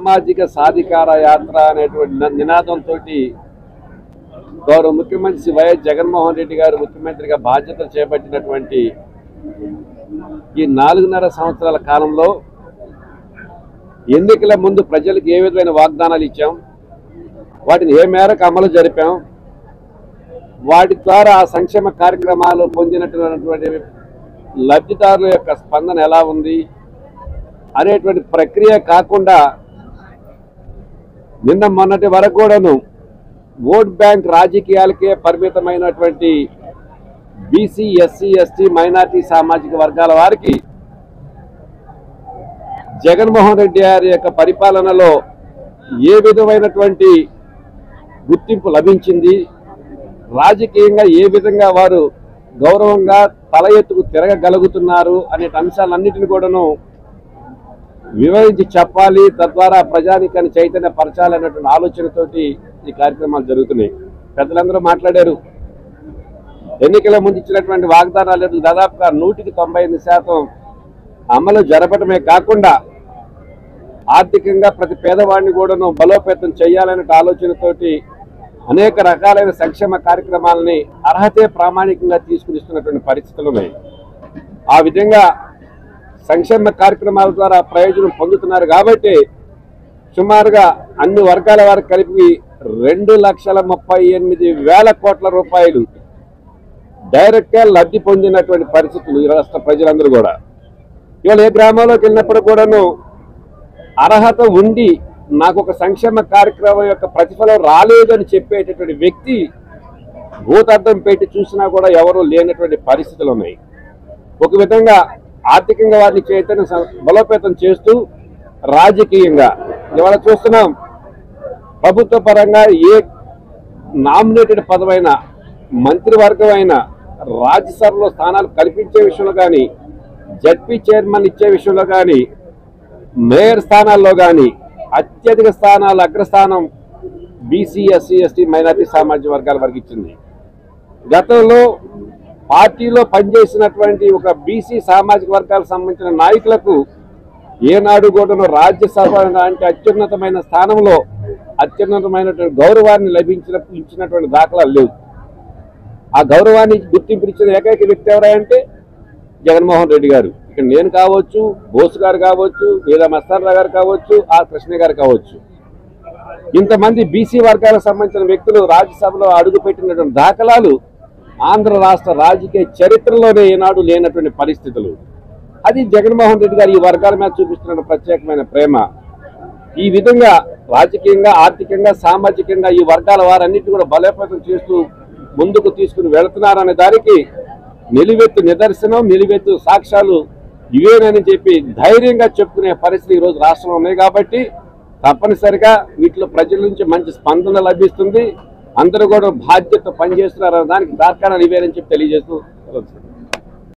సామాజిక సాధికార యాత్ర అనేటువంటి న- నినాదంతో గౌరవ ముఖ్యమంత్రి శ్రీ వైఎస్ జగన్మోహన్ రెడ్డి గారు ముఖ్యమంత్రిగా బాధ్యతలు చేపట్టినటువంటి ఈ నాలుగున్నర సంవత్సరాల కాలంలో ఎన్నికల ముందు ప్రజలకు ఏ విధమైన వాగ్దానాలు ఇచ్చాం వాటిని ఏ మేరకు అమలు జరిపాం వాటి ద్వారా ఆ సంక్షేమ కార్యక్రమాలు పొందినటువంటి లబ్ధిదారుల యొక్క స్పందన ఎలా ఉంది అనేటువంటి ప్రక్రియ కాకుండా నిన్న మొన్నటి వరకు కూడాను ఓట్ బ్యాంక్ రాజకీయాలకే పరిమితమైనటువంటి బీసీ ఎస్సీ ఎస్టీ మైనార్టీ సామాజిక వర్గాల వారికి జగన్మోహన్ రెడ్డి గారి యొక్క పరిపాలనలో ఏ విధమైనటువంటి గుర్తింపు లభించింది రాజకీయంగా ఏ విధంగా వారు గౌరవంగా తల ఎత్తుకు తిరగగలుగుతున్నారు అనే అంశాలన్నిటిని కూడాను వివరించి చెప్పాలి తద్వారా ప్రజానికాన్ని చైతన్య పరచాలనేటువంటి ఆలోచనతోటి ఈ కార్యక్రమాలు జరుగుతున్నాయి పెద్దలందరూ మాట్లాడారు ఎన్నికల ముందు ఇచ్చినటువంటి వాగ్దానాలు దాదాపుగా నూటికి తొంభై ఎనిమిది శాతం అమలు జరపడమే కాకుండా ఆర్థికంగా ప్రతి పేదవాడిని కూడాను బలోపేతం చేయాలనే ఆలోచనతోటి అనేక రకాలైన సంక్షేమ కార్యక్రమాలని అర్హతే ప్రామాణికంగా తీసుకుని ఇస్తున్నటువంటి పరిస్థితులు ఉన్నాయి ఆ విధంగా సంక్షేమ కార్యక్రమాల ద్వారా ప్రయోజనం పొందుతున్నారు కాబట్టి సుమారుగా అన్ని వర్గాల వారికి కలిపి రెండు లక్షల ముప్పై ఎనిమిది వేల కోట్ల రూపాయలు డైరెక్ట్ గా లబ్ధి పొందినటువంటి పరిస్థితులు ఈ రాష్ట్ర ప్రజలందరూ కూడా ఇవాళ ఏ గ్రామంలోకి వెళ్ళినప్పుడు కూడాను అర్హత ఉండి నాకు ఒక సంక్షేమ కార్యక్రమం యొక్క ప్రతిఫలం రాలేదని చెప్పేటటువంటి వ్యక్తి భూతార్థం పెట్టి చూసినా కూడా ఎవరు లేనటువంటి పరిస్థితులు ఉన్నాయి ఒక విధంగా ఆర్థికంగా వారిని చైతన్య సం- బలోపేతం చేస్తూ రాజకీయంగా ఇవాళ చూస్తున్నాం ప్రభుత్వ పరంగా ఏ నామినేటెడ్ పదవైన మంత్రివర్గం అయినా రాజ్యసభలో స్థానాలు కల్పించే విషయంలో కానీ జడ్పీ చైర్మన్ ఇచ్చే విషయంలో కానీ మేయర్ స్థానాల్లో కానీ అత్యధిక స్థానాలు అగ్రస్థానం బీసీ ఎస్సీ ఎస్టీ మైనారిటీ సామాజిక వర్గాల వరకు ఇచ్చింది గతంలో పార్టీలో పనిచేసినటువంటి ఒక బీసీ సామాజిక వర్గాలకు సంబంధించిన నాయకులకు ఏనాడు కూడా రాజ్యసభ లాంటి అత్యున్నతమైన స్థానంలో అత్యున్నతమైనటువంటి గౌరవాన్ని లభించిన ఇచ్చినటువంటి దాఖలాలు లేవు ఆ గౌరవాన్ని గుర్తింపునిచ్చిన ఏకైక వ్యక్తి ఎవరంటే జగన్మోహన్ రెడ్డి గారు ఇక్కడ నేను కావచ్చు బోస్ గారు కావచ్చు లేదా మస్తానరావు గారు కావచ్చు ఆ కృష్ణ గారు కావచ్చు ఇంతమంది బీసీ వర్గాలకు సంబంధించిన వ్యక్తులు రాజ్యసభలో అడుగుపెట్టినటువంటి దాఖలాలు ఆంధ్ర రాష్ట్ర రాజకీయ చరిత్రలోనే ఈనాడు లేనటువంటి పరిస్థితులు అది జగన్మోహన్ రెడ్డి గారు ఈ వర్గాల మీద చూపిస్తున్న ప్రత్యేకమైన ప్రేమ ఈ విధంగా రాజకీయంగా ఆర్థికంగా సామాజికంగా ఈ వర్గాల వారన్నిటి కూడా బలోపేతం చేస్తూ ముందుకు తీసుకుని వెళుతున్నారనే దానికి నిలువెత్తు నిదర్శనం నిలువెత్తు సాక్ష్యాలు ఇవేనని చెప్పి ధైర్యంగా చెప్పుకునే పరిస్థితి ఈ రోజు రాష్ట్రంలో ఉన్నాయి కాబట్టి తప్పనిసరిగా వీటిలో ప్రజల నుంచి మంచి స్పందన లభిస్తుంది అందరూ కూడా బాధ్యత పనిచేస్తున్నారనే దానికి దాఖలాలు ఇవేనని చెప్పి తెలియజేస్తూ